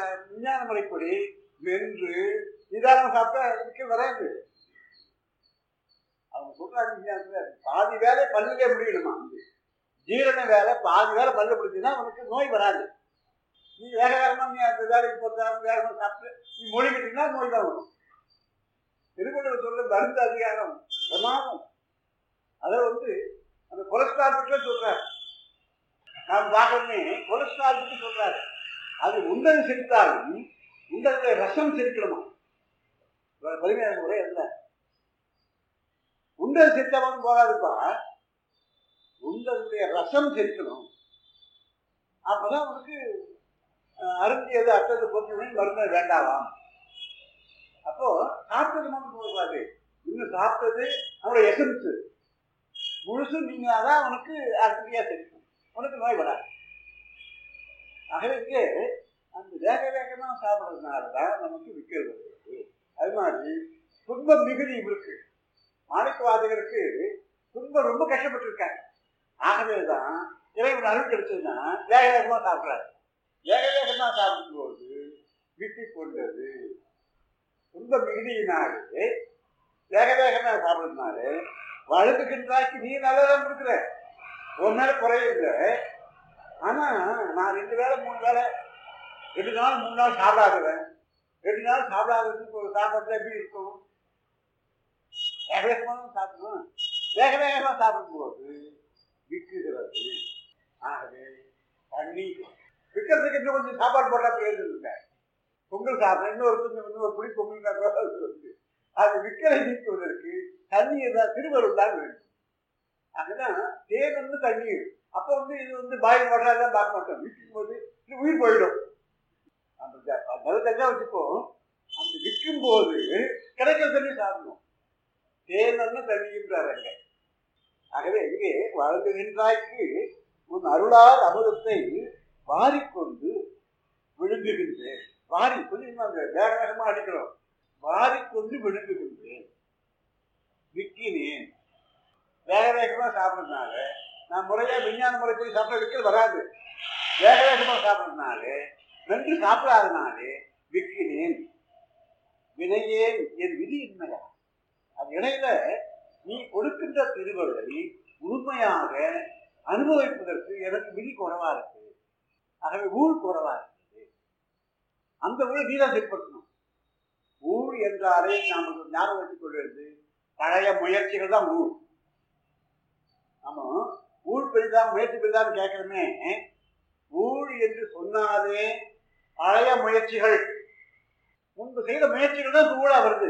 விஞ்ஞான முறைப்படி மென்று நிதானம் சாப்பிட்டா விக்கல் வராது அவங்க சொல்றாங்க விஞ்ஞானத்துல பாதி வேலை பல்லுலே முடியணுமா வந்து ஜீரண வேலை பாதி வேலை பல்லு முடிஞ்சுன்னா உனக்கு நோய் வராது நீ வேக வேகமா நீ அந்த வேலைக்கு போட்டாலும் வேகமா சாப்பிட்டு நீ மொழிக்கிட்டீங்கன்னா நோய் தான் வரும் திருவள்ளுவர் சொல்ல மருந்து அதிகாரம் பிரமாதம் அதை வந்து அந்த கொலஸ்ட்ரால் பற்றி சொல்றாரு நாம் பார்க்கணுமே கொலஸ்ட்ரால் பற்றி சொல்றாரு அது உண்டது சிரித்தாலும் உண்டதுல ரசம் சிரிக்கணுமா பதினேழு முறை அல்ல உண்டது சிரித்தவன் போகாதுப்பா உண்டதுடைய ரசம் சிரிக்கணும் அப்பதான் உனக்கு அஹ், அருந்தியது அட்டது பொறுத்தவரை மருந்து வேண்டாவாம் அப்போ சாப்பிட்டது மட்டும் போகாது இன்னும் சாப்பிட்டது அவனோட எசன்ஸ் முழுசு நீங்க தான் உனக்கு அசதியா தெரியும் உனக்கு நோய் வராது ஆகவே இங்கே அந்த வேக வேகமா சாப்பிட்றதுனால தான் நமக்கு விற்கிறது வருது அது மாதிரி துன்பம் மிகுதி இருக்கு மாணிக்கவாதிகருக்கு துன்பம் ரொம்ப கஷ்டப்பட்டிருக்காங்க ஆகவே தான் இறைவன் அருள் கிடைச்சதுன்னா வேக வேகமா சாப்பிட்றாரு வேக வேகமா சாப்பிடும்போது விட்டு கொண்டது துன்ப மிகுதியினாலே வேக வேகமா சாப்பிடுறதுனால வழுக்குகின்றாய்க்கு நீ நல்லதான் கொடுக்குற ஒரு மேல குறையில்லை ஆனா நான் ரெண்டு வேளை மூணு வேளை ரெண்டு நாள் மூணு நாள் சாப்பிடாதவன் ரெண்டு நாள் சாப்பிடாததுக்கு ஒரு சாப்பாடு எப்படி இருக்கும் வேக வேகமாக தான் சாப்பிடுவோம் வேக வேகமாக சாப்பிடும்போது விற்குகிறது ஆகவே தண்ணி விற்கிறதுக்கு இன்னும் கொஞ்சம் சாப்பாடு போட்டா பிரயோஜனம் இல்லை பொங்கல் சாப்பிட்றேன் இன்னொரு கொஞ்சம் இன்னொரு புளி பொங்கல் சாப்பிட்றது அது விற்கலை நீக்குவதற்கு தண்ணீர் தான் திருவருள் தான் வேண்டும் அதுதான் தேன் வந்து தண்ணீர் அப்போ வந்து இது வந்து பாயில் வாட்டராக தான் பார்க்க மாட்டோம் விற்கும் போது இது உயிர் போயிடும் அந்த ஜ- முதல் தண்ணி வச்சுப்போ அந்த விற்கும் போது கிடைக்கிற தண்ணி சாப்பிடணும் தேனன்னு தண்ணின்றார் அங்க ஆகவே இங்கே வழங்குகின்றாய்க்கு உன் அருளால் அமுதத்தை வாரிக்கொண்டு விழுங்குகின்றேன் வாரி கொஞ்சம் அந்த வேக வேகமா அடிக்கிறோம் வாரிக்கொண்டு விழுங்குகின்றேன் விக்கினேன் வேக வேகமா சாப்பிட்றதுனால நான் முறையா விஞ்ஞான முறைப்படி சாப்பிட விற்கிறது வராது வேக வேகமா சாப்பிட்றதுனால நன்றி சாப்பிடாதனாலே விற்கினேன் வினையேன் என் விதி இன்மையா அது இடையில நீ கொடுக்கின்ற திருவருளை முழுமையாக அனுபவிப்பதற்கு எனக்கு விதி குறைவா இருக்கு ஆகவே ஊழ் குறைவா இருக்குது அந்த ஊழை நீ தான் செயல்படுத்தணும் ஊழ் என்றாலே நாம் ஞாபகம் வச்சுக் கொள்வது பழைய முயற்சிகள் தான் ஊழ் ஆமா ஊழ் பெரிதா முயற்சி பெரிதான்னு கேட்கிறோமே ஊழ் என்று சொன்னாலே பழைய முயற்சிகள் முன்பு செய்த முயற்சிகள் தான் ஊழா வருது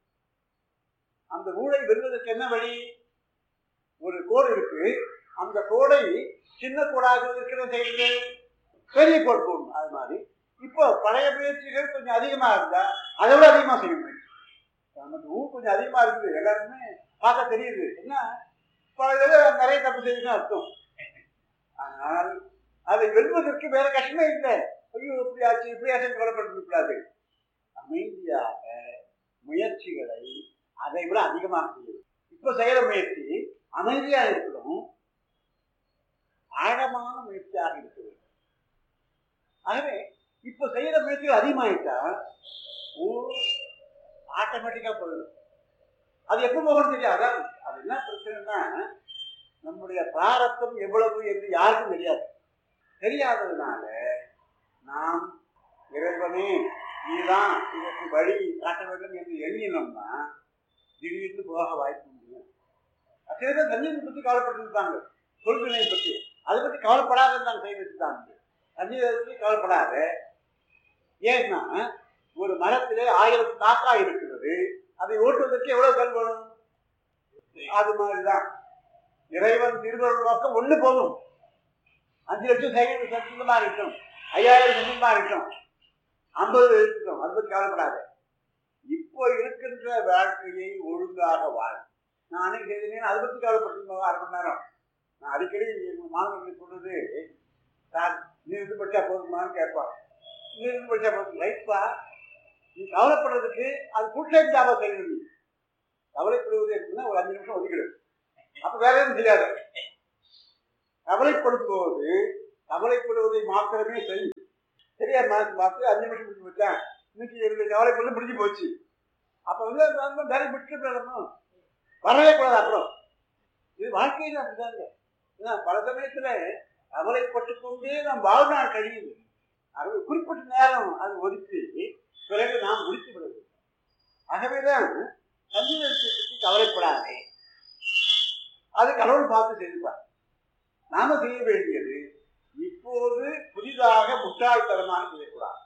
அந்த ஊழை வெல்வதற்கு என்ன வழி ஒரு கோடு இருக்கு அந்த கோடை சின்ன கோடாக இருக்கிற செய்யுது பெரிய கோடு போடணும் அது மாதிரி இப்போ பழைய முயற்சிகள் கொஞ்சம் அதிகமா இருந்தா அதை விட அதிகமா செய்ய முயற்சி நமக்கு ஊ கொஞ்சம் அதிகமா இருக்குது எல்லாருமே பார்க்க தெரியுது என்ன பழைய நிறைய தப்பு செய்யுதுன்னு அர்த்தம் ஆனால் அதை வெல்வதற்கு வேற கஷ்டமே இல்லை ஐயோ இப்படி ஆச்சு இப்படி ஆச்சு கவலைப்பட்டு கூடாது அமைதியாக முயற்சிகளை அதை விட அதிகமாக செய்யும் இப்ப செய்யற முயற்சி அமைதியா இருக்கணும் ஆழமான முயற்சியாக இருக்க வேண்டும் ஆகவே இப்ப செய்யற முயற்சிகள் அதிகமாயிட்டா ஓ ஆட்டோமேட்டிக்கா போயிடும் அது எப்ப போகணும் தெரியாது அதான் அது என்ன பிரச்சனைனா நம்முடைய பிராரத்தம் எவ்வளவு என்று யாருக்கும் தெரியாது தெரியாததுனால நாம் இறைவனே நீதான் இதற்கு வழி காட்ட வேண்டும் என்று எண்ணினோம்னா திடீர்னு போக வாய்ப்பு முடியும் சில பேர் தண்ணீரை பற்றி கவலைப்பட்டிருப்பாங்க சொல்வினை பற்றி அதை பற்றி கவலைப்படாத தான் செய்ய வச்சுட்டாங்க தண்ணீரை பற்றி கவலைப்படாத ஏன்னா ஒரு மரத்திலே ஆயிரம் காக்கா இருக்கிறது அதை ஓட்டுவதற்கு எவ்வளவு கல் வேணும் அது மாதிரிதான் இறைவன் திருவருள் நோக்கம் ஒண்ணு போதும் அஞ்சு லட்சம் சைக்கிள் சந்தமா இருக்கட்டும் ஐயாயிரம் சந்தமா இருக்கட்டும் ஐம்பது இருக்கட்டும் அதை பற்றி கவலைப்படாத இப்போ இருக்கின்ற வாழ்க்கையை ஒழுங்காக வாழ் நான் அன்னைக்கு செய்தேன் அதை பற்றி கவலைப்பட்டிருந்தோம் அரை மணி நேரம் நான் அடிக்கடி எங்க மாணவர்களுக்கு சொல்றது சார் நீ இருந்து படிச்சா போதுமான்னு கேட்பான் நீ இருந்து படிச்சா போதும் ரைட்பா நீ கவலைப்படுறதுக்கு அது ஃபுல் டைம் ஜாபா செய்யணும் நீ கவலைப்படுவது இருக்குன்னா ஒரு அஞ்சு நிமிஷம் ஒதுக்கிடு அப்ப வேற எதுவும் செய்யாது கவலைப்படும் போது கவலைப்படுவதை மாத்திரமே செய் சரி சரியா மாற்றி பார்த்து அஞ்சு நிமிஷம் முடிஞ்சு போச்சேன் இன்னைக்கு என்னுடைய கவலைப்பட்டு முடிஞ்சு போச்சு அப்ப வந்து அந்த அந்த வேலை விட்டு போயிடணும் வரவே கூடாது அப்புறம் இது வாழ்க்கையில் அப்படிதாங்க ஏன்னா பல சமயத்துல கவலைப்பட்டு கொண்டே நம் வாழ்நாள் கழியுது அது குறிப்பிட்ட நேரம் அது ஒதுக்கி பிறகு நாம் முடித்து விடுவது ஆகவேதான் சஞ்சீவத்தை பற்றி கவலைப்படாதே அது கடவுள் பார்த்து செய்வார் நாம செய்ய வேண்டியது இப்போது புதிதாக முட்டாள்தனமாக செய்யக்கூடாது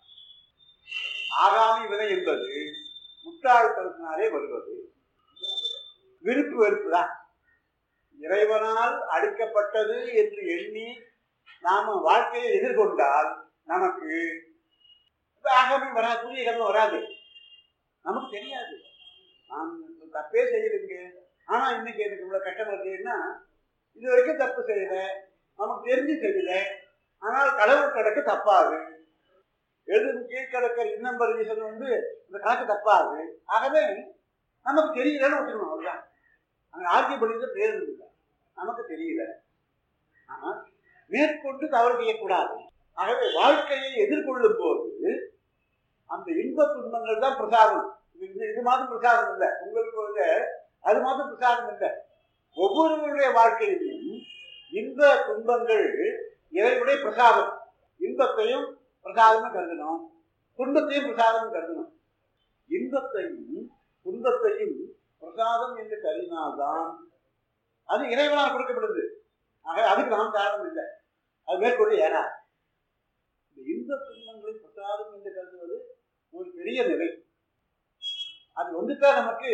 ஆகாமி வினை என்பது முட்டாள்தனத்தினாலே வருவது விருப்பு வெறுப்பு தான் இறைவனால் அளிக்கப்பட்டது என்று எண்ணி நாம வாழ்க்கையை எதிர்கொண்டால் நமக்கு ஆகாமி வராது புதிய கர்மம் வராது நமக்கு தெரியாது நான் தப்பே செய்யலைங்க ஆனா இன்னைக்கு எனக்கு இவ்வளவு கஷ்டம் இருக்குன்னா இது வரைக்கும் தப்பு செய்யல நமக்கு தெரிஞ்சு செய்யல ஆனால் கடவுள் கணக்கு தப்பாது எழுதும் கீழ்கணக்கிற இன்னம்பர் ரீசன் வந்து இந்த கணக்கு தப்பாது ஆகவே நமக்கு தெரியலன்னு வச்சுக்கணும் அவ்வளவுதான் அங்க ஆர்கிய பண்ணிட்டு பேர் இல்லை நமக்கு தெரியல ஆனா மேற்கொண்டு தவறு செய்யக்கூடாது ஆகவே வாழ்க்கையை எதிர்கொள்ளும் போது அந்த இன்ப துன்பங்கள் தான் பிரசாதம் இது இது மாதிரி பிரசாதம் இல்லை உங்களுக்கு வந்து அது மாதிரி பிரசாதம் இல்லை ஒவ்வொருவருடைய வாழ்க்கையிலும் இன்ப துன்பங்கள் இறைவனுடைய பிரசாதம் இன்பத்தையும் பிரசாதமும் கருதணும் துன்பத்தையும் பிரசாதமும் கருதணும் இன்பத்தையும் துன்பத்தையும் பிரசாதம் என்று கருதினால்தான் அது இறைவனால் கொடுக்கப்படுது ஆக அதுக்கு நாம் காரணம் இல்லை அது மேற்கொண்டு ஏறா இந்த இன்ப துன்பங்களை பிரசாதம் என்று கருதுவது ஒரு பெரிய நிலை அது வந்துட்டா நமக்கு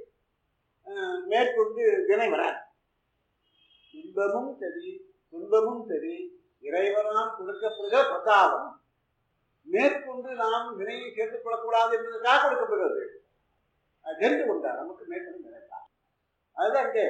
மேற்கொண்டு வினை வராது இன்பமும் சரி துன்பமும் சரி இறைவனால் கொடுக்கப்படுகிற பிரசாதம் மேற்கொண்டு நாம் வினையை சேர்த்துக் கொள்ளக்கூடாது என்பதற்காக கொடுக்கப்படுகிறது அது தெரிந்து கொண்டார் நமக்கு மேற்கொண்டு நினைத்தார் அதுதான் இங்கே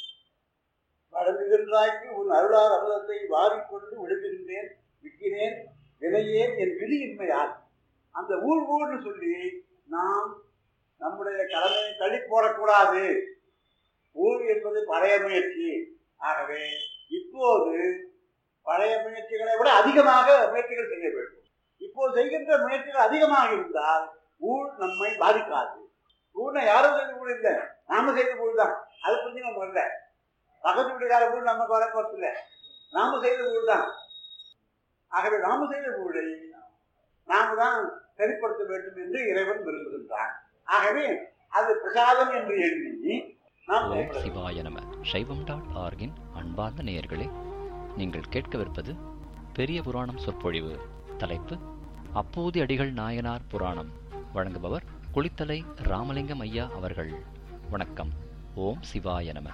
வழங்குகின்றாய்க்கு உன் அருளார் அமுதத்தை வாரிக்கொண்டு விழுங்குகின்றேன் விற்கிறேன் வினையேன் என் விதியின்மையால் அந்த ஊர் ஊர்னு சொல்லி நாம் நம்முடைய கடமையை தள்ளி போடக்கூடாது ஊர் என்பது பழைய முயற்சி ஆகவே இப்போது பழைய முயற்சிகளை விட அதிகமாக முயற்சிகள் செய்ய வேண்டும் இப்போது செய்கின்ற முயற்சிகள் அதிகமாக இருந்தால் ஊழ் நம்மை பாதிக்காது ஊழை யாரும் செய்த ஊழ் இல்லை நாம செய்த ஊழ் தான் அதை புரிஞ்சு நம்ம வரல பக்கத்து வீட்டுக்கார ஊழ் நமக்கு வர போறது இல்லை நாம செய்த ஊழ் தான் ஆகவே நாம செய்த ஊழை நாம தான் சரிப்படுத்த வேண்டும் என்று இறைவன் விரும்புகின்றான் ஆகவே அது பிரசாதம் என்று எண்ணி நாம் ஓம் செயல்பட வேண்டும். சிவாய நம சைவம் டாட் ஆர்கின் அன்பார்ந்த நேயர்களே நீங்கள் கேட்கவிருப்பது பெரிய புராணம் சொற்பொழிவு தலைப்பு அப்பூதி அடிகள் நாயனார் புராணம் வழங்குபவர் குளித்தலை ராமலிங்கம் ஐயா அவர்கள் வணக்கம் ஓம் சிவாய நம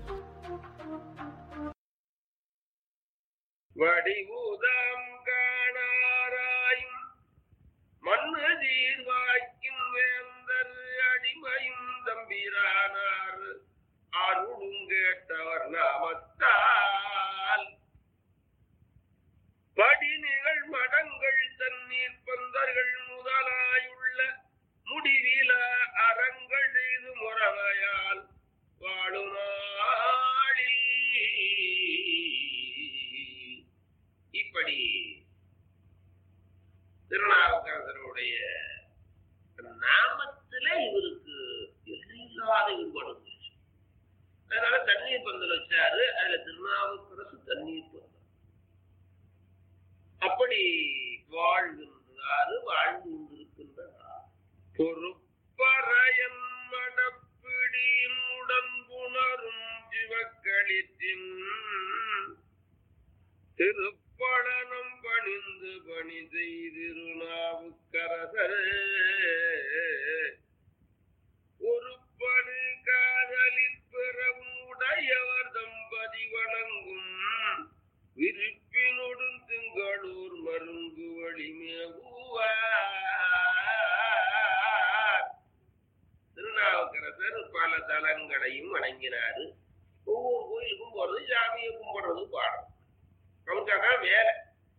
வடிவுதாம் காணாராயும் மண்ணு சீர்வாய்க்கின் வேந்தர் அடிமையும் தம்பிரானார் அருளும் கேட்டவர் நாமத்தால் படிநிகழ் மடங்கள் தண்ணீர் பந்தர்கள் முதலாயுள்ள முடிவில அறங்கள் செய்து முறமையால் வாழுமாளில் இப்படி திருநாவுக்கரசருடைய நாமத்துல இவருக்கு எல்லையில்லாத ஈடுபாடு இருந்துச்சு அதனால தண்ணீர் பந்தல் வச்சாரு அதுல திருநாவுக்கரசு தண்ணீர் பந்தல் அப்படி வாழ்கின்றாரு வாழ்ந்து கொண்டிருக்கின்றார் பொறுப்பறையன் மடப்பிடியின் உடன்புணரும் சிவக்களித்தின் திருப்பழனம் பணிந்து பணி செய்திருநாவுக்கரசர் ஒரு படு காதலில் பிறவும் உடையவர் தம்பதி வணங்கும் விருப்பினொடும் திங்களூர் மருங்கு வழிமேவுவார் திருநாவுக்கரசர் பல தலங்களையும் வணங்கினாரு ஒவ்வொரு கோயிலுக்கும் போறது சாமியை கும்பிடுறது பாடம் அவருக்கு அதான் வேலை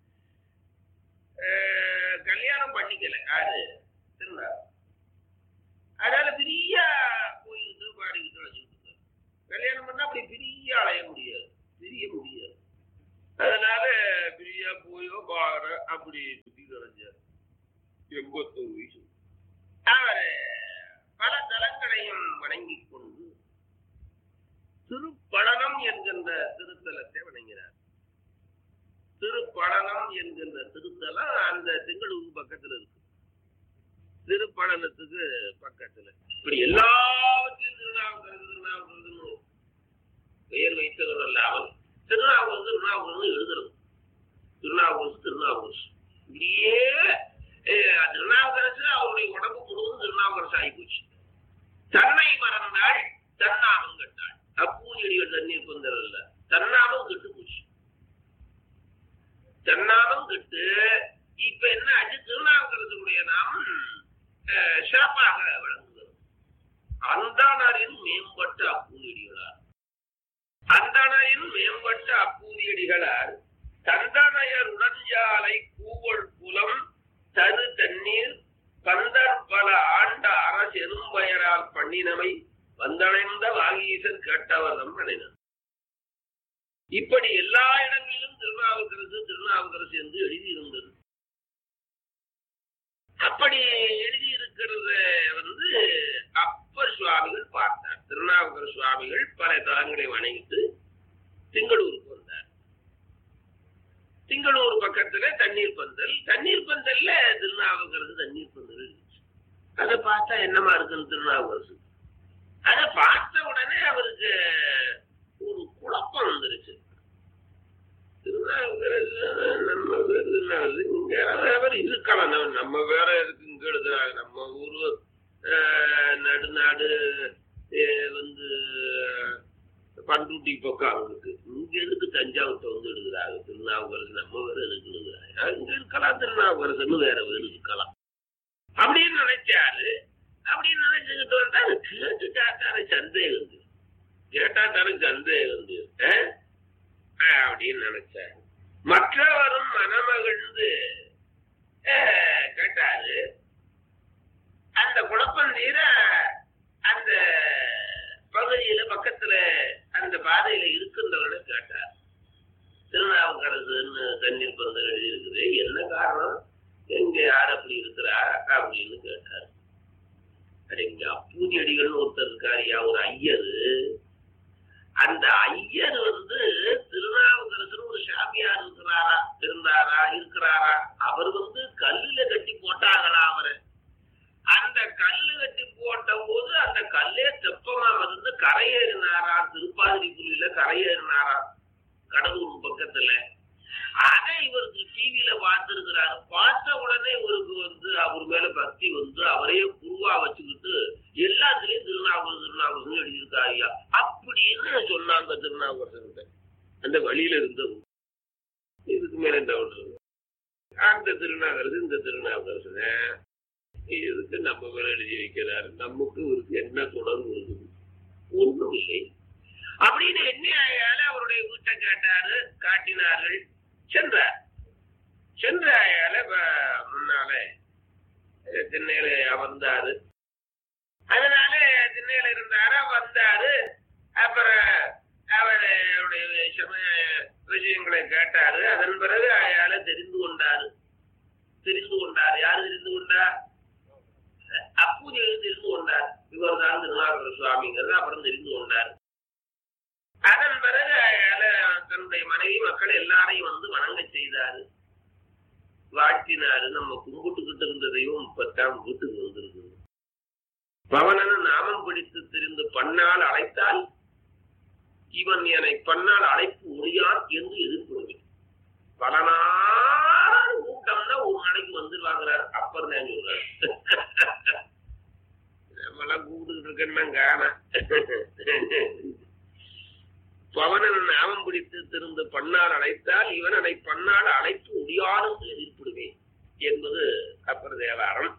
அஹ் கல்யாணம் பண்ணிக்கல யாரு திருநாள் அதனால பெரிய கோயிலுக்கு பாடிக்கிட்டு வச்சுக்கிட்டு இருக்காரு. கல்யாணம் பண்ணா அப்படி பெரிய அலைய முடியாது பிரிய முடியாது அதனால பிரியா போய் எப்பயோ பாரு அப்படி சுத்தி தொலைஞ்சார் எண்பத்தொரு வயசு அவர் பல தலங்களையும் வணங்கிக் கொண்டு திருப்பழனம் என்கின்ற திருத்தலத்தை வணங்கினார் திருப்பழனம் என்கின்ற திருத்தலம் அந்த திங்களூர் பக்கத்துல இருக்கு திருப்பழனத்துக்கு பக்கத்துல இப்படி எல்லாவற்றையும் திருநாவுக்கரசு திருநாவுக்கரசுன்னு பெயர் வைத்தவர் அல்லாமல் திருநாவுக்கரசு திருநாவுக்கரசு எழுதுறது திருநாவுக்கரசு திருநாவுக்கரசு இப்படியே அஹ், திருநாவுக்கரசு அவருடைய உடம்பு முழுவதும் திருநாவுக்கரசு ஆகிப்போச்சு தன்னை மறந்தாள் தன்னாமம் கட்டாள் அப்பூதியடிகள் தண்ணீர் பந்தரல்ல தன்னாமம் கெட்டு போச்சு தன்னாமம் கெட்டு இப்ப என்ன ஆச்சு திருநாவுக்கரசுடைய நாமம் அஹ், சிறப்பாக விளங்குகிறது அந்தானரின் மேம்பட்ட அப்பூதியடிகளார் அந்தணரின் மேம்பட்ட அப்பூதியடிகளார் தந்தனையர் உடஞ்சாலை கூவல் புலம் தரு தண்ணீர் பந்தர் பல ஆண்ட அரசெரும்பெயரால் பண்ணினமை வந்தடைந்த வாகீசர் கேட்டவர்தம் பண்ணினார் இப்படி எல்லா இடங்களிலும் திருநாவுக்கரசு திருநாவுக்கரசு என்று எழுதியிருந்தது அப்படி எழுதியிருக்கிறத வந்து அப்பர் சுவாமிகள் பார்த்தார் திருநாவுக்கர சுவாமிகள் பல தலங்களை வணங்கிட்டு திங்களூருக்கு வந்தார் திங்களூர் பக்கத்துல தண்ணீர் பந்தல் தண்ணீர் பந்தல்ல திருநாவுக்கரசு தண்ணீர் பந்தல் இருந்துச்சு அதை பார்த்தா என்னமா இருக்குன்னு திருநாவுக்கரசு அதை பார்த்த உடனே அவருக்கு ஒரு குழப்பம் வந்துருச்சு திருநாவுக்கரசு நம்ம வேற என்னது? இங்க அவர் இருக்கலாம் நம்ம- நம்ம வேற எதுக்கு இங்க எழுதுறாங்க நம்ம ஊரு அஹ், நடுநாடு அஹ், வந்து பண்ருட்டி பக்கம் அவங்களுக்கு இங்க எதுக்கு தஞ்சாவூர்ட்ட வந்து எழுதுறாங்க திருநாவுக்கரசு நம்ம வேற எதுக்கு எழுதுறாங்க இங்க இருக்கலாம் திருநாவுக்கரசுன்னு வேற வேறு இருக்கலாம் அப்படின்னு நினைச்சாரு அப்படின்னு நினைச்சுக்கிட்டு வந்தா கேட்டுட்டா தானே சந்தேகம் வந்து கேட்டா தானே சந்தேகம் வந்து அஹ்? அஹ் அப்படின்னு நினைச்சாரு மற்றவரும் மனமகிழ்ந்து அஹ், கேட்டாரு அந்த குழப்பம் தீர அந்த பகுதியில பக்கத்துல அந்த பாதையில இருக்கின்றவர்களை கேட்டார் திருநாவுக்கரசுன்னு தண்ணீர் பந்தல் எழுதி இருக்குது என்ன காரணம் எங்க யார் அப்படி இருக்கிறா அப்படின்னு கேட்டார் அட இங்க அப்பூதி அடிகள்னு ஒருத்தர் இருக்காருயா ஒரு ஐயரு அந்த ஐயர் வந்து திருநாவுக்கரசர் ஒரு சாமியார் இருக்கிறாரா இருந்தாரா இருக்கிறாரா அவர் வந்து கல்லுல கட்டி போட்டாங்களா அவரை அந்த கல்லு கட்டி போட்ட போது அந்த கல்லே தெப்பமா வந்து கரையேறினாரா திருப்பாதிரி புலியில கரையேறினாரா கடலூர் பக்கத்துல அதை இவருக்கு டிவியில பார்த்திருக்கிறாரு பார்த்த உடனே இவருக்கு வந்து அவர் மேல பக்தி வந்து அவரையே குருவா வச்சுக்கிட்டு எல்லாத்துலயும் திருநாவுக்கரசு திருநாவுக்கரசு எழுதியிருக்காரு ஐயா அப்படின்னு சொன்னாங்க திருநாவுக்கரசன் அந்த வழியில இருந்தது இதுக்கு மேல என்ன பண்றது அந்த திருநாவுக்கரசு இந்த திருநாவுக்கரசனை இதுக்கு நம்ம மேல எழுதி வைக்கிறாரு நமக்கு இவருக்கு என்ன தொடர்பு இருக்குது ஒண்ணும் இல்லை அப்படின்னு என்ன அவருடைய வீட்டை கேட்டாரு காட்டினார்கள் சென்றார் சென்ற ஆயால வ- முன்னால அஹ், திண்ணையில அமர்ந்தாரு அதனால திண்ணையில இருந்தாரா வந்தாரு அப்புறம் அவருடைய சமய விஷயங்களை கேட்டாரு அதன் பிறகு அயால தெரிந்து கொண்டாரு தெரிந்து கொண்டார் யாரு தெரிந்து கொண்டார் அப்பூதி தெரிந்து கொண்டார் இவர் தான் திருநாகர சுவாமிங்கிறது அப்புறம் தெரிந்து கொண்டார் அதன் பிறகு அயால தன்னுடைய மனைவி மக்கள் எல்லாரையும் வந்து வணங்க செய்தாரு வாழ்த்தினாரு நம்ம கும்பிட்டுக்கிட்டு இருந்த தெய்வம் இப்பத்தான் வீட்டுக்கு வந்திருக்கு பவனன நாமம் பிடித்து தெரிந்து பண்ணால் அழைத்தால் இவன் என்னை பண்ணால் அழைப்பு ஒழியான் என்று எதிர்ப்புடுவேன் பல நாள் கூட்டம்னா ஒரு நாளைக்கு வந்துருவாங்கிறார் அப்பர் தான் சொல்றாரு நம்மளாம் கூப்பிட்டுக்கிட்டு இருக்கேன்னா காண பவனன் நாமம் பிடித்து திருந்து பண்ணால் அழைத்தால் இவன் அதை பண்ணால் அழைப்பு முடியாது எதிர்ப்பிடுவேன் என்பது அப்பர் தேவாரம்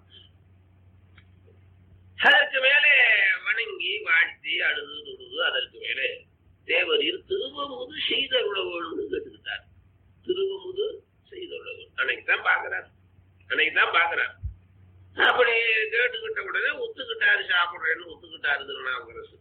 அதற்கு மேலே வணங்கி வாழ்த்தி அழுது தொழுது அதற்கு மேலே தேவரீர் திருவமுது செய்தருள வேணும்னு கேட்டுக்கிட்டார் திருவமுது செய்தருள வேணும் அன்னைக்கு தான் பாக்குறார் அன்னைக்கு தான் பாக்குறார் அப்படி கேட்டுக்கிட்ட உடனே ஒத்துக்கிட்டாரு சாப்பிடுறேன்னு ஒத்துக்கிட்டாரு திருநாவுக்கரசு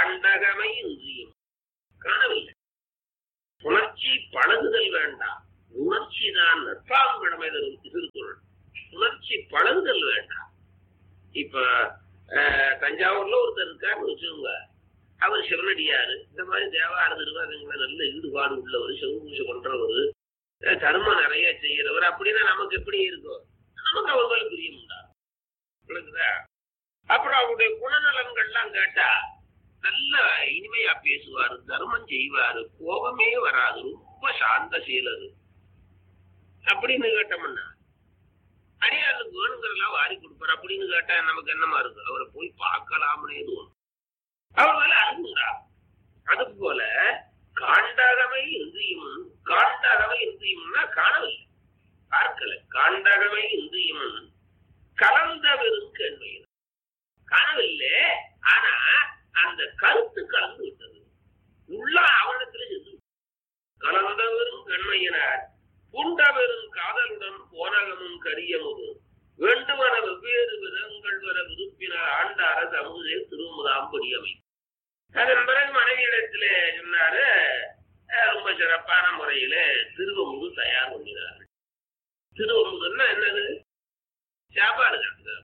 காண்டகமை இன்றியும் காணவில்லை புணர்ச்சி பழகுதல் வேண்டாம் உணர்ச்சி தான் நட்பாங்கிழமை தரும் திருக்குறள் உணர்ச்சி பழகுதல் வேண்டாம் இப்ப அஹ், தஞ்சாவூர்ல ஒருத்தர் இருக்காருன்னு வச்சுக்கோங்க அவர் சிவனடியாரு இந்த மாதிரி தேவார திருவாரங்களை நல்ல ஈடுபாடு உள்ளவர் சிவபூஜை பண்றவர் அஹ், தர்மம் நிறைய செய்யறவர் அப்படின்னா நமக்கு எப்படி இருக்கும் நமக்கு அவர் மேல பிரியம் உண்டாகும் புரியுதா அப்புறம் அவருடைய குணநலன்கள்லாம் கேட்டா நல்ல இனிமையா பேசுவாரு தர்மம் செய்வாரு கோபமே வராது ரொம்ப சாந்த சீலரு அப்படின்னு கேட்டோம்னா அடியாருக்கு வேணுங்கிறதெல்லாம் வாரி கொடுப்பாரு அப்படின்னு கேட்டா நமக்கு என்னமா இருக்கு அவரை போய் பார்க்கலாம்னே தோணும் அவர் மேல அன்புண்டா அது போல காண்டகமை இந்தியும் காண்டகமை இந்தியும்னா காணவில்லை பார்க்கல காண்டகமை இந்தியும் கலந்த வெறும் கேள்வியில் காணவில்லை ஆனா அந்த கருத்து கலந்து விட்டது உள்ள அவனிடத்துல சென்று கலந்த வெறும் கண்மையினார் பூண்ட வெறும் காதலுடன் போனகமும் கரியமுதும் வேண்டுமன வெவ்வேறு விதங்கள் வர விருப்பினார் ஆண்ட அரசு அமுதே திருமுதாம்படி அமை அதன் பிறகு மனைவியிடத்துல சொன்னாரு அஹ், ரொம்ப சிறப்பான முறையில திருவமுது தயார் பண்ணினார்கள் திருவமுதுன்னா என்னது சாப்பாடு தான்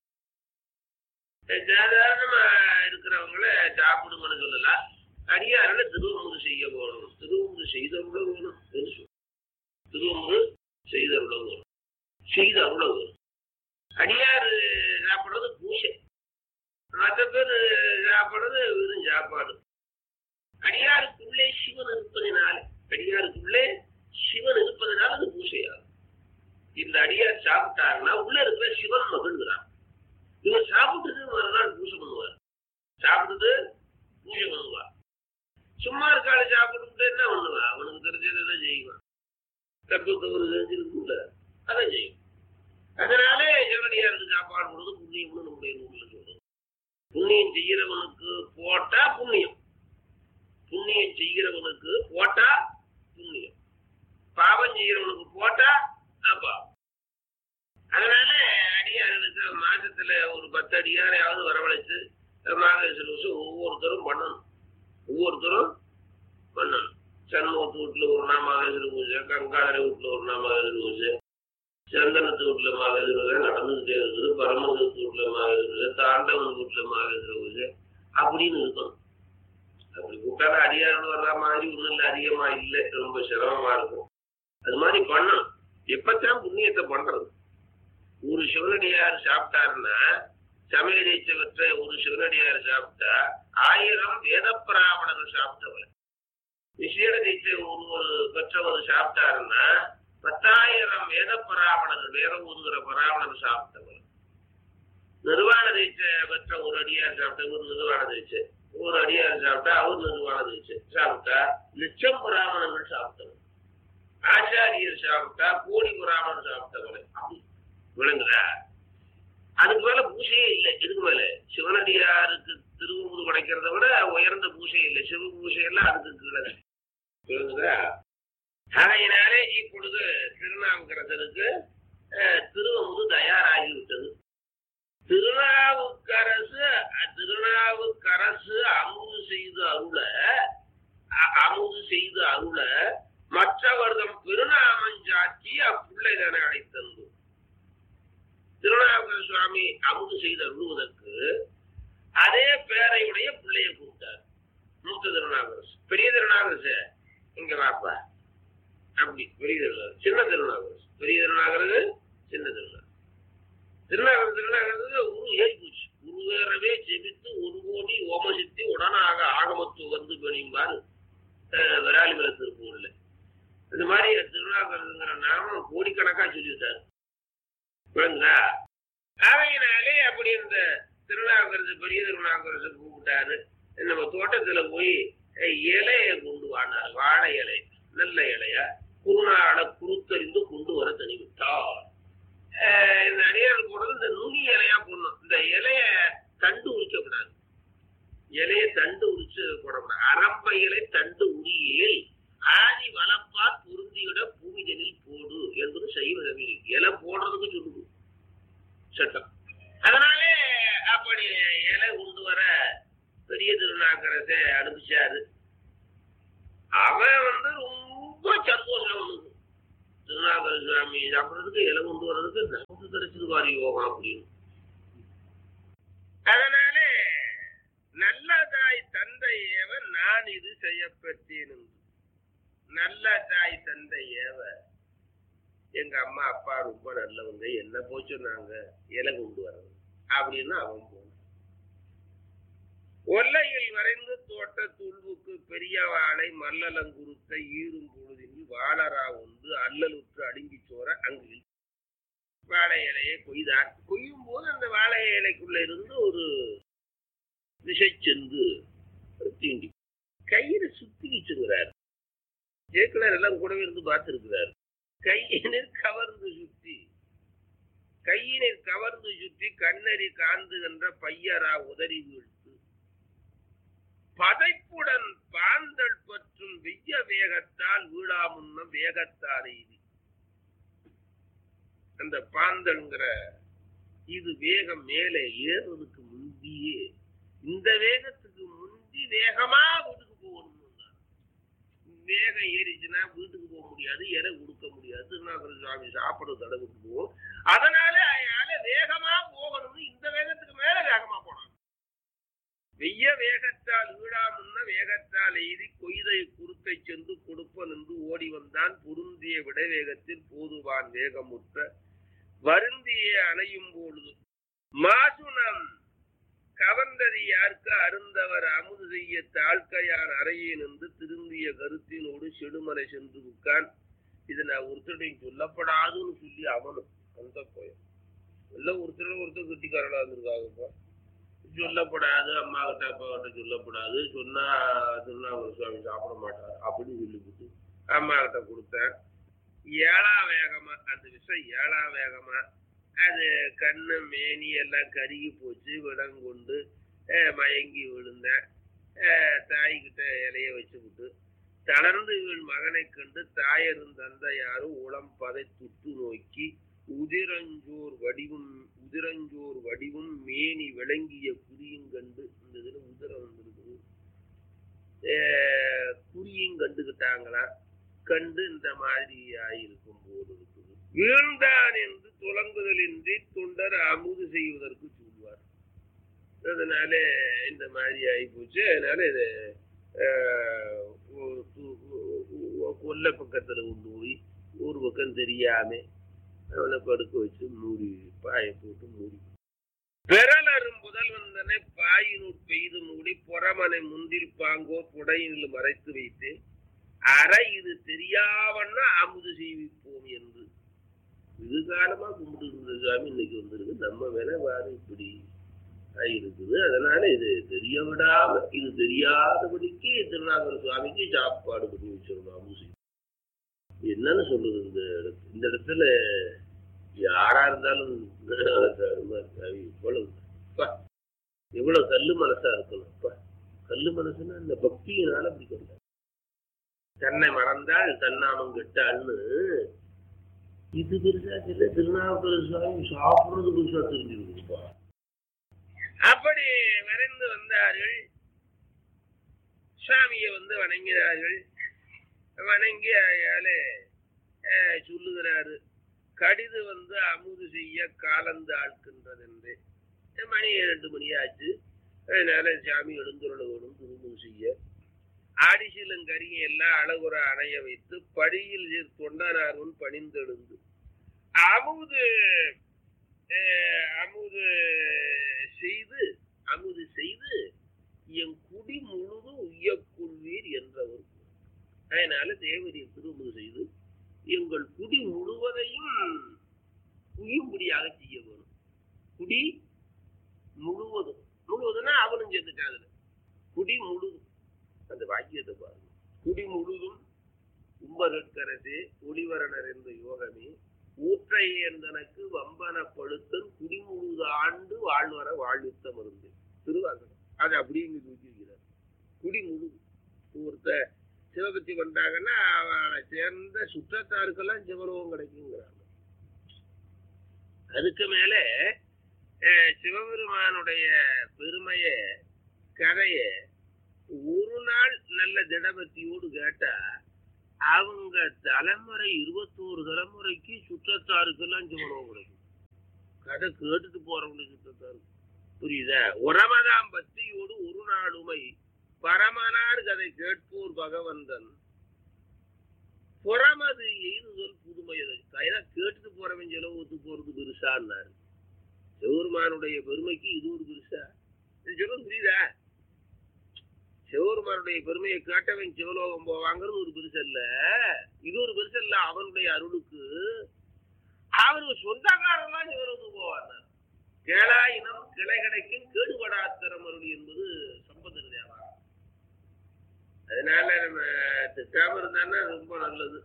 சாதாரணமா இருக்கிறவங்கள சாப்பிடுங்கன்னு சொல்லலாம் அடியாரில் திருவமுது செய்ய போகணும் திருவமுது செய்தருள வேணும் என்று சொல்லு. திருவமுது செய்தருள வேணும் செய்த அருள வேணும் அடியார் சாப்பிடுறது பூசை மற்ற பேர் சாப்பிடுறது வெறும் சாப்பாடு அடியாருக்குள்ளே சிவன் இருப்பதினால அடியாருக்குள்ளே சிவன் இருப்பதனால அது பூசையாகும் இந்த அடியார் சாப்பிட்டாருன்னா உள்ள இருக்கிற சிவன் மகிழ்கிறான் இவர் சாப்பிட்டது மறுநாள் பூஜை பண்ணுவார் சாப்பிட்டது பூஜை பண்ணுவார் சும்மா இருக்காள சாப்பிட்டு என்ன பண்ணுவா அவனுக்கு தெரிஞ்சதை தான் செய்வான் தப்பு தவறு தெரிஞ்சிருக்குல்ல அதை செய்யும் அதனாலே சிவனடியாருக்கு சாப்பாடு கொடுத்து புண்ணியம்னு நம்முடைய நூல்ல சொல்றோம் புண்ணியம் செய்கிறவனுக்கு போட்டா புண்ணியம் புண்ணியம் செய்கிறவனுக்கு போட்டா புண்ணியம் பாவம் செய்கிறவனுக்கு போட்டா நான் பாவம் அதனால அடியார்களுக்கு மாசத்துல ஒரு பத்து அடியாரையாவது வரவழைச்சு மாகேஸ்வர வருஷம் ஒவ்வொருத்தரும் பண்ணணும் ஒவ்வொருத்தரும் பண்ணணும் சண்முகத்து வீட்டுல ஒரு நாள் மாகேஸ்வர பூஜை கங்காதர வீட்டுல ஒரு நாள் மாகேஸ்வர பூஜை சந்தனத்து வீட்டுல மாகேஸ்வர பூஜை நடந்துகிட்டே இருக்குது பரமதத்து வீட்டுல மாகேஸ்வர பூஜை தாண்டவன் வீட்டுல மாகேஸ்வர பூஜை அப்படின்னு இருக்கணும் அப்படி கூப்பிட்டாலும் அடியாரோட வர்ற மாதிரி ஒண்ணும் இல்லை அதிகமா இல்லை ரொம்ப சிரமமா இருக்கும் அது மாதிரி பண்ணணும் எப்பத்தான் புண்ணியத்தை பண்றது ஒரு சிவனடியார் சாப்பிட்டாருன்னா சமையல் இச்சவற்ற ஒரு சிவனடியார் சாப்பிட்டா ஆயிரம் வேத பிராமணர்கள் சாப்பிட்டவரை விசேட தீட்சை ஒருவர் பெற்றவர் சாப்பிட்டாருன்னா பத்தாயிரம் வேத பிராமணர்கள் வேதம் ஊதுகிற பிராமணர் சாப்பிட்டவர் நிர்வாண தீட்சை பெற்ற ஒரு அடியார் சாப்பிட்ட ஒரு நிர்வாண தீட்சை ஒரு அடியார் சாப்பிட்டா அவர் நிர்வாண தீட்சை சாப்பிட்டா லட்சம் பிராமணர்கள் சாப்பிட்டவர் ஆச்சாரியர் சாப்பிட்டா கோடி பிராமணர் சாப்பிட்டவர் அப்படி விளங்குதா அதுக்கு மேல பூஜையே இல்லை இதுக்கு மேல சிவனடியாருக்கு திருவமுது படைக்கிறத விட உயர்ந்த பூஜை இல்லை சிவ பூஜை எல்லாம் அதுக்கு கீழே விளங்குதா ஆகையினாலே இப்பொழுது திருநாவுக்கரசருக்கு அஹ், திருவமுது தயாராகிவிட்டது திருநாவுக்கரசு அஹ், திருநாவுக்கரசு அமுது செய்து அருள அ- அமுது செய்து அருள மற்றவர்தம் பெருநாமஞ்சாட்சி அப்புள்ளைதனை அடைத்தந்து திருநாவுக்கர சுவாமி அமுது செய்து அருளுவதற்கு அதே பேரையுடைய பிள்ளைய கூப்பிட்டார் மூத்த திருநாவுக்கரசு பெரிய திருநாவுக்கரசு இங்க வாப்பா அப்படி பெரிய திருநாவுக்கரசு சின்ன திருநாவுக்கரசு பெரிய திருநாவுக்கரசு சின்ன திருநாவுக்கரசு திருநாவுக்கரசு திருநாவுக்கரசு உரு ஏறி போச்சு உருவேறவே ஜெபித்து ஒரு கோடி ஓமசித்தி உடனாக ஆகமத்து வந்து பணியும்பாரு விராலிமலை திருப்பூர்ல இந்த மாதிரி திருநாவுக்கரசுங்கிற நாமம் கோடிக்கணக்கா சொல்லிவிட்டார் புரியுங்களா அவையினாலே அப்படி இந்த திருநாவுக்கரசு பெரிய திருநாவுக்கரசு கூப்பிட்டாரு நம்ம தோட்டத்துல போய் அஹ், இலைய கொண்டு வானார் வாழை இலை நல்ல இலையா குருநாள குறுத்தறிந்து கொண்டு வர தனிவிட்டார் அஹ், இந்த அடியார்கள் போடுறது இந்த நுனி இலையா போடணும் இந்த இலைய தண்டு உரிக்கக்கூடாது இலைய தண்டு உரிச்சு போடக்கூடாது அரம்ப இலை தண்டு உரியில் ஆதி வளப்பா பொருந்திவிட பூமிதனில் போடு என்பது சைவ நவீன இலை போடுறதுக்கு சொல்லுது சட்டம் அதனாலே அப்படி இலை கொண்டு வர பெரிய திருநாக்கரசை அனுப்பிச்சாரு அவன் வந்து ரொம்ப சந்தோஷம் அவனுக்கு திருநாகர சுவாமி சாப்பிட்றதுக்கு இலை கொண்டு வர்றதுக்கு நமக்கு கிடைச்சது வாரி யோகம் அப்படின்னு அதனால நல்லதாய் தந்தை ஏவ நான் இது செய்யப்பட்டேன் என்று. நல்ல தாய் தந்தை ஏவ எங்க அம்மா அப்பா ரொம்ப நல்லவங்க என்ன போய் சொன்னாங்க இலை கொண்டு வரது அப்படின்னு அவன் போனான் ஒல்லையில் வரைந்து தோட்ட துள்வுக்கு பெரிய வாழை மல்லலங்குருத்த ஈரும் பொழுதில் வாழரா உண்டு அல்லலுற்று அடுங்கி சோர அங்கு வாழை இலையை கொய்தார் கொய்யும் போது அந்த வாழை இலைக்குள்ள இருந்து ஒரு திசை சென்று தீண்டி கையில சுத்திக்கிச்சுங்கிறார் ஜேக்கலர் எல்லாம் கூடவே இருந்து பார்த்திருக்கிறார் கையினர் கவர்ந்து சுற்றி கையினர் கவர்ந்து சுற்றி கண்ணறி காந்துகின்ற பையரா உதறி வீழ்த்து பதைப்புடன் பாந்தல் பற்றும் வெய்ய வேகத்தால் வீழா முன்னம் வேகத்தால் எய்தி அந்த பாந்தல்ங்கிற இது வேகம் மேலே ஏறுறதுக்கு முந்தியே இந்த வேகத்துக்கு முந்தி வேகமா வீட்டுக்கு போகணும் வேகம் ஏறிச்சுன்னா வீட்டுக்கு போக முடியாது இறை கொடுக்க முடியாது திருநாகர சுவாமி சாப்பிடுறது தடை விட்டு போகும் அதனால அயால வேகமா போகணும்னு இந்த வேகத்துக்கு மேல வேகமா போனான் வெய்ய வேகத்தால் வீழா முன்ன வேகத்தால் எய்தி கொய்தை குறுத்தை சென்று கொடுப்ப நின்று ஓடி வந்தான் பொருந்திய விட வேகத்தில் போதுவான் வேகமுற்ற வருந்திய அணையும் பொழுது மாசுனம் கவர்ந்தது யாருக்கு அருந்தவர் அமுது செய்ய தாழ்க்கையார் அறையே நின்று திருந்திய கருத்தினோடு செடுமலை சென்று உட்கான் இது நான் ஒருத்தருடையும் சொல்லப்படாதுன்னு சொல்லி அவனும் அந்த கோயம் எல்லாம் ஒருத்தர் ஒருத்தர் கட்டிக்காரனா இருந்திருக்காங்கப்பா சொல்லப்படாது அம்மா கிட்ட அப்பா கிட்ட சொல்லப்படாது சொன்னா திருநாகர சுவாமி சாப்பிட மாட்டார் அப்படின்னு சொல்லிவிட்டு அம்மா கிட்ட கொடுத்தேன் ஏழா வேகமா அந்த விஷயம் ஏழா வேகமா அது கண்ணு மேனி எல்லாம் கருகி போச்சு விடங்கொண்டு அஹ், மயங்கி விழுந்தேன் அஹ், தாய்கிட்ட இலைய வச்சு விட்டு தளர்ந்து இவள் மகனை கண்டு தாயரும் தந்தையாரும் உளம் பதை துட்டு நோக்கி உதிரஞ்சோர் வடிவும் உதிரஞ்சோர் வடிவும் மேனி விளங்கிய குறியும் கண்டு இந்த இதுல உதிரம் வந்திருக்குது அஹ், குறியும் கண்டுகிட்டாங்களாம் கண்டு இந்த மாதிரி ஆயிருக்கும் போது இருக்குது வீழ்ந்தான் என்று துலங்குதலின்றி தொண்டர் அமுது செய்வதற்கு சொல்வார் அதனால இந்த மாதிரி ஆயிப்போச்சு அதனால இது ஆஹ், ஒரு து- ஒ- கொல்லை பக்கத்துல கொண்டு போய் ஒரு பக்கம் தெரியாம அவனை படுக்க வச்சு மூடி பாயை போட்டு மூடி விரலரும் புதல் வந்தனை பாயினுட் பெய்து மூடி புறமனை முந்தில் பாங்கோ புடையினில் மறைத்து வைத்து அறை இது தெரியாவன்னா அமுது செய்விப்போம் என்று இது காலமா கும்பிட்டு இருந்த சாமி இன்னைக்கு வந்திருக்கு நம்ம வேலை வாரு இப்படி இருக்குது அதனால இது தெரிய விடாம இது தெரியாதபடிக்கு திருநாகர சுவாமிக்கு சாப்பாடு பண்ணி வச்சிருந்தோம் அமுது செய்வி. என்னன்னு சொல்றது இந்த இடத்து- இந்த இடத்துல யாரா இருந்தாலும் சாமி இவ்வளவு அப்பா, எவ்வளவு கல்லு மனசா இருக்கணும் அப்பா கல்லு மனசுன்னா இந்த பக்தியினால அப்படி கொண்டாரு தன்னை மறந்தால் தன்னாமம் கெட்டாள்னு இது பெருசா தெரியல திருநாவுக்கர சுவாமி சாப்பிடுறது பெருசா தெரிஞ்சிருக்குப்பா அப்படி விரைந்து வந்தார்கள் சுவாமியை வந்து வணங்கினார்கள் வணங்கி அயாலே அஹ், சொல்லுகிறாரு கடிது வந்து அமுது செய்ய காலந்து ஆட்கின்றது என்று மணி ரெண்டு மணி ஆச்சு அதனால சாமி எழுந்துருள வேணும் திரும்பு செய்ய ஆடிசிலங்கரியை எல்லாம் அழகுற அணைய வைத்து படியில் சீர் தொண்டனார்வன் பணிந்தெழுந்து அமுது அஹ், அமுது செய்து அமுது செய்து என் குடி முழுதும் உய்யக்கொள்வீர் என்றவர் அதனால தேவரியை திருமுது செய்து எங்கள் குடி முழுவதையும் உயும்படியாக செய்ய வேணும் குடி முழுவதும் முழுவதும்னா அவனும் சேர்த்துட்டான் அதுல குடி முழுதும் அந்த வாக்கியத்தை பாருங்க குடி முழுதும் கும்பகற்கரசே ஒளிவரணர் என்ற யோகமே ஊற்றை என்றனக்கு வம்பன பழுத்தன் குடிமுழுது ஆண்டு வாழ்வர வாழ்வித்த மருந்து திருவாசகம் அது அப்படியே இங்க தூக்கிக்கிறார் குடிமுழு ஒருத்த சிவபக்தி வந்தாங்கன்னா அவளை சேர்ந்த சுற்றத்தாருக்கெல்லாம் சிவலோகம் கிடைக்குங்கிறாங்க அதுக்கு மேல அஹ், சிவபெருமானுடைய பெருமைய கதைய ஒரு நாள் நல்ல திடபக்தியோடு கேட்டா அவங்க தலைமுறை இருபத்தோரு தலைமுறைக்கு சுற்றத்தாருக்கெல்லாம் சிவனோகம் கிடைக்கும் கதை கேட்டுட்டு போறவங்களுக்கு சுற்றத்தாருக்கு புரியுதா உறவதாம் பக்தியோடு ஒரு நாளுமை பரமனார் கதை கேட்போர் பகவந்தன் புறமது எய்துதல் புதுமையது கையில கேட்டுட்டு போறவன் செலவு ஒத்து போறது பெருசான்னாரு சிவருமானுடைய பெருமைக்கு இது ஒரு பெருசா இது சொல்ல புரியுதா சிவருமானுடைய பெருமையை கேட்டவன் சிவலோகம் போவாங்கிறது ஒரு பெருசு இல்ல இது ஒரு பெருசு இல்ல அவனுடைய அருளுக்கு அவரு சொந்தக்காரன்லாம் சிவலோகம் போவார் கேளாயினம் கிளை கிடைக்கும் கேடுபடாத்திரம் அருள் என்பது சம்பந்தர் தேவா அதனால நம்ம திட்டாம இருந்தான்னா ரொம்ப நல்லது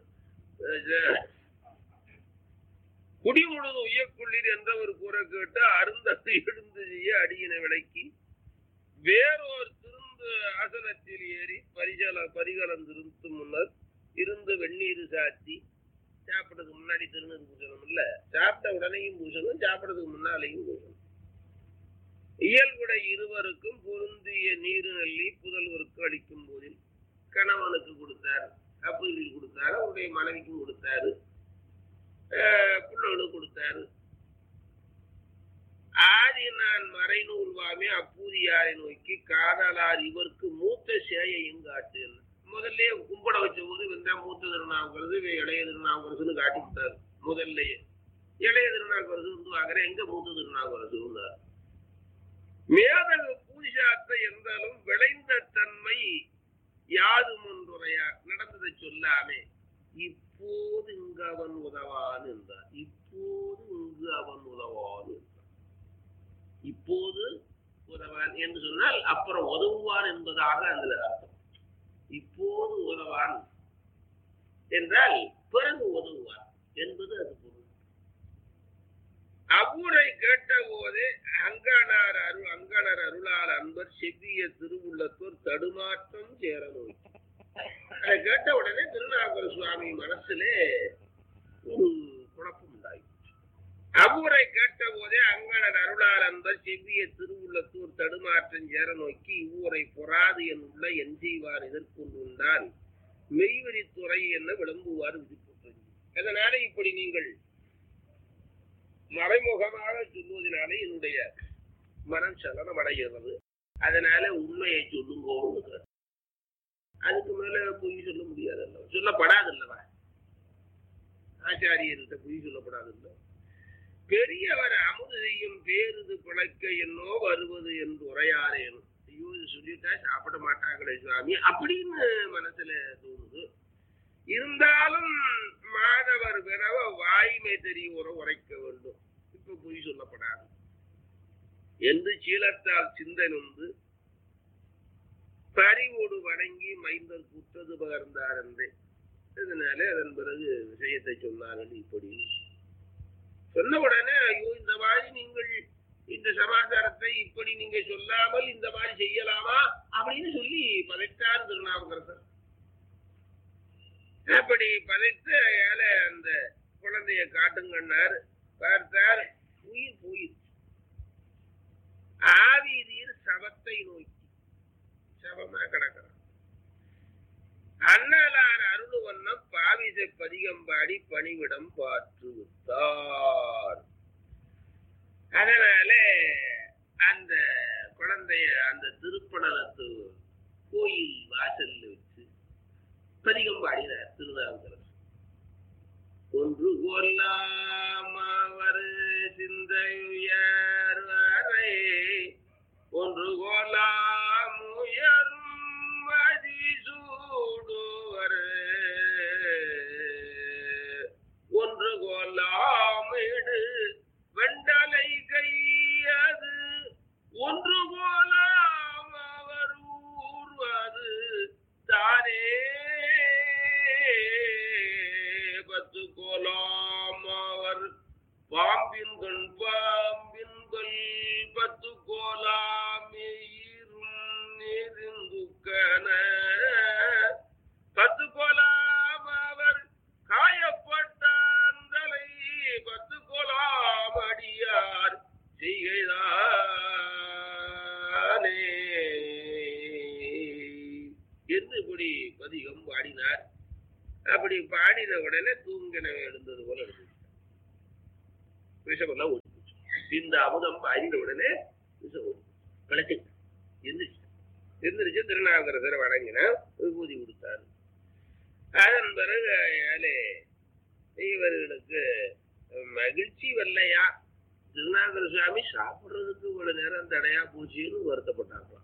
குடி முழுது உய்யக்குள்ளிர் என்ற ஒரு கூரை கேட்டு அருந்தது எழுந்து செய்ய அடியின விளக்கி வேறொரு திருந்து ஆசனத்தில் ஏறி பரிசல பரிகலம் திருந்து முன்னர் இருந்து வெந்நீர் சாத்தி சாப்பிட்றதுக்கு முன்னாடி திருநீர் பூசணும் இல்ல சாப்பிட்ட உடனேயும் பூசணும் சாப்பிட்றதுக்கு முன்னாலேயும் பூசணும் இயல்புடை இருவருக்கும் பொருந்திய நீரு நெல்லி புதல்வருக்கு அளிக்கும் போதில் கணவனுக்கு கொடுத்தார் அப்பீலில் கொடுத்தாரு அவருடைய மனைவிக்கும் கொடுத்தாரு பிள்ளைகளுக்கு கொடுத்தாரு ஆதி நான் மறைநூல் வாமே அப்பூதியாரை நோக்கி காதலார் இவருக்கு மூத்த சேயையும் காட்டு முதல்ல கும்பிட வச்ச போது வந்தா மூத்த திருநாவுக்கிறது இளைய திருநாவுக்கரசுன்னு காட்டி விட்டாரு முதல்லயே இளைய திருநாவுக்கரசு வந்து வாங்குற எங்க மூத்த திருநாவுக்கரசுன்னார் மேதகு பூஜாத்த இருந்தாலும் விளைந்த தன்மை யாதும் ஒன்றுரையார் நடந்ததை சொல்லாமே இப்போது இங்கு அவன் உதவான் என்றார் இப்போது இங்கு அவன் உதவான் என்றார் இப்போது உதவான் என்று சொன்னால் அப்புறம் உதவுவான் என்பதாக அதுல அர்த்தம் இப்போது உதவான் என்றால் பிறகு உதவுவான் என்பது அது பொருள் அவ்வூரை கேட்ட போதே அங்கனார் அருள் அங்கனர் அருளால் அன்பர் செவ்விய திருவுள்ளத்தோர் தடுமாற்றம் சேர நோய் அதை கேட்ட உடனே திருநாகர சுவாமி மனசிலே ஒரு குழப்பம் உண்டாயிற்று அவ்வூரை கேட்ட போதே அங்கனர் அருளால் அன்பர் செவ்விய திருவுள்ளத்தோர் தடுமாற்றம் சேர நோக்கி இவ்வூரை பொறாது என் உள்ள என் செய்வார் எதற்கொண்டுண்டான் மெய்வெறித்துறை என்ன விளம்புவார் விதிப்பட்டு அதனால இப்படி நீங்கள் மறைமுகமாக சொல்லுவதனாலே என்னுடைய மனம் சலனம் அடைகிறது அதனால உண்மையை சொல்லுங்க அதுக்கு மேல பொய் சொல்ல முடியாதல்ல சொல்லப்படாதல்லவா ஆச்சாரியர்கிட்ட பொய் சொல்லப்படாதல்ல பெரியவர் அமுது செய்யும் பேருது பிழைக்க என்னோ வருவது என்று உரையாரேனும் ஐயோ இது சொல்லிட்டா சாப்பிட மாட்டாங்களே சுவாமி அப்படின்னு மனசுல தோணுது இருந்தாலும் மாதவர் பிறவ வாய்மை தெரிய உரைக்க வேண்டும் இப்ப பொய் சொல்லப்படாது என்று சீலத்தால் சிந்தனுந்து பறிவோடு வணங்கி மைந்தர் குற்றது பகர்ந்தார் என்றே இதனால அதன் பிறகு விஷயத்தை சொன்னார்கள் இப்படி சொன்ன உடனே ஐயோ இந்த மாதிரி நீங்கள் இந்த சமாச்சாரத்தை இப்படி நீங்க சொல்லாமல் இந்த மாதிரி செய்யலாமா அப்படின்னு சொல்லி பதைத்தார் திருநாவுக்கரசர் அப்படி பதைத்த ஏழை அந்த குழந்தைய காட்டுங்கன்னார் பார்த்தார் உயிர் போயிடுச்சு ஆவீதியில் சவத்தை நோக்கி சவமா கிடக்கிறான் அண்ணலார் அருளுவண்ணம் பாவிசை பதிகம்பாடி பணிவிடம் பாற்று விட்டார் அதனால அந்த குழந்தைய அந்த திருப்பணத்து கோயில் வாசல்ல வச்சு பதிகம் பாடினார் திருநாவுக்கரசு ஒன்று கொல்லாமவர் சிந்தையுயர் வரை ஒன்று கோலாமுயரும் மதிசூடுவர் ஒன்று கோலாமிடு வெண்டலை கையது ஒன்று கோலாம் அவர் ஊர்வது தானே பத்து கோலாம் அவர் பாம்பின் கண் பாம்பின் கல் பத்து கோலாமே நெருங்குக்கன பத்து கோலாம் அவர் காயப்பட்ட அந்தலை பத்து கோலாம் அடியார் செய்கைதானே என்று இப்படி பதிகம் பாடினார் அப்படி பாடின உடனே தூங்கின எழுந்தது போல இருந்துச்சு விஷமெல்லாம் ஓடி போச்சு இந்த அமுதம் பாடின உடனே விஷம் ஓடி களைச்சு எந்திரிச்சு எந்திரிச்சு திருநாவுக்கரசரை வணங்கின விபூதி கொடுத்தாரு அதன் பிறகு ஏழை இவர்களுக்கு மகிழ்ச்சி வரலையா திருநாகர சுவாமி சாப்பிடுறதுக்கு இவ்வளவு நேரம் தடையா போச்சுன்னு வருத்தப்பட்டாங்களாம்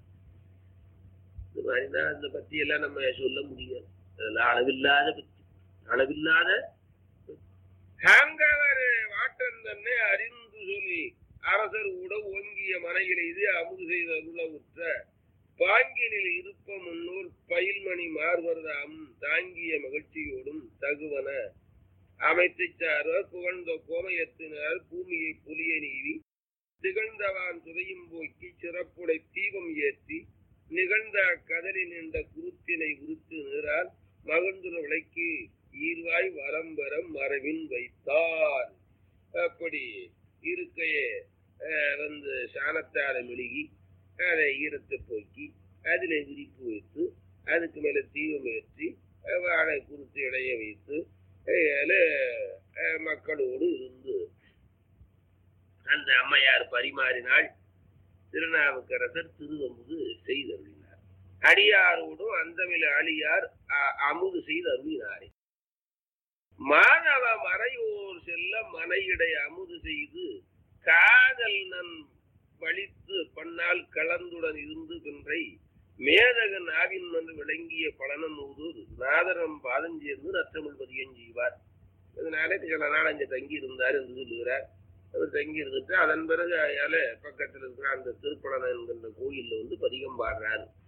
இந்த மாதிரிதான் அந்த பத்தி எல்லாம் நம்ம சொல்ல முடியாது அதெல்லாம் அளவில்லாத பத்தி அளவில்லாத ஹாங்கவர் வாட்டன் தன்னை அறிந்து சொல்லி அரசர் உட ஓங்கிய மனையில் இது அமுது செய்த அருள உற்ற பாங்கினில் இருப்ப முன்னோர் பயில்மணி மார்வர்தாம் தாங்கிய மகிழ்ச்சியோடும் தகுவன அமைத்து சார்வர் புகழ்ந்த கோமயத்தினர் பூமியை புலிய நீவி திகழ்ந்தவான் துதையும் போக்கி சிறப்புடை தீபம் ஏற்றி நிகழ்ந்த கதலி நின்ற குருத்தினை உருத்து நீரால் மகிழ்ந்துற விளக்கி ஈர்வாய் வரம்பரம் மரபின் வைத்தார் அப்படி இருக்கையே அஹ், வந்து சாணத்தாரை மெழுகி அதை ஈரத்தை போக்கி அதில் விரிப்பு வைத்து அதுக்கு மேல தீபம் ஏற்றி அஹ், வாழை குருத்து இடைய வைத்து அதில் மக்களோடு இருந்து அந்த அம்மையார் பரிமாறினாள் திருநாவுக்கரசர் திருவமுது செய்தருளினார் அடியாரோடும் அந்தமில் அழியார் அ- அமுது செய்தருளினாரே மாணவ மறையோர் செல்ல மனையிடை அமுது செய்து காதல் நன் வலித்து பண்ணால் கலந்துடன் இருந்து பின்றை மேதகன் ஆவின் மன்று விளங்கிய பலனம் நூதூர் நாதரம் பாதஞ்சேர்ந்து நற்றமிழ் பதியம் செய்வார் இதனால சில நாள் அங்கே தங்கி இருந்தார் என்று சொல்லுகிறார் அவர் தங்கி இருந்துட்டு அதன் பிறகு அயால பக்கத்தில் இருக்கிற அந்த திருப்பலன் என்கின்ற கோயில்ல வந்து பதிகம் பாடுறாரு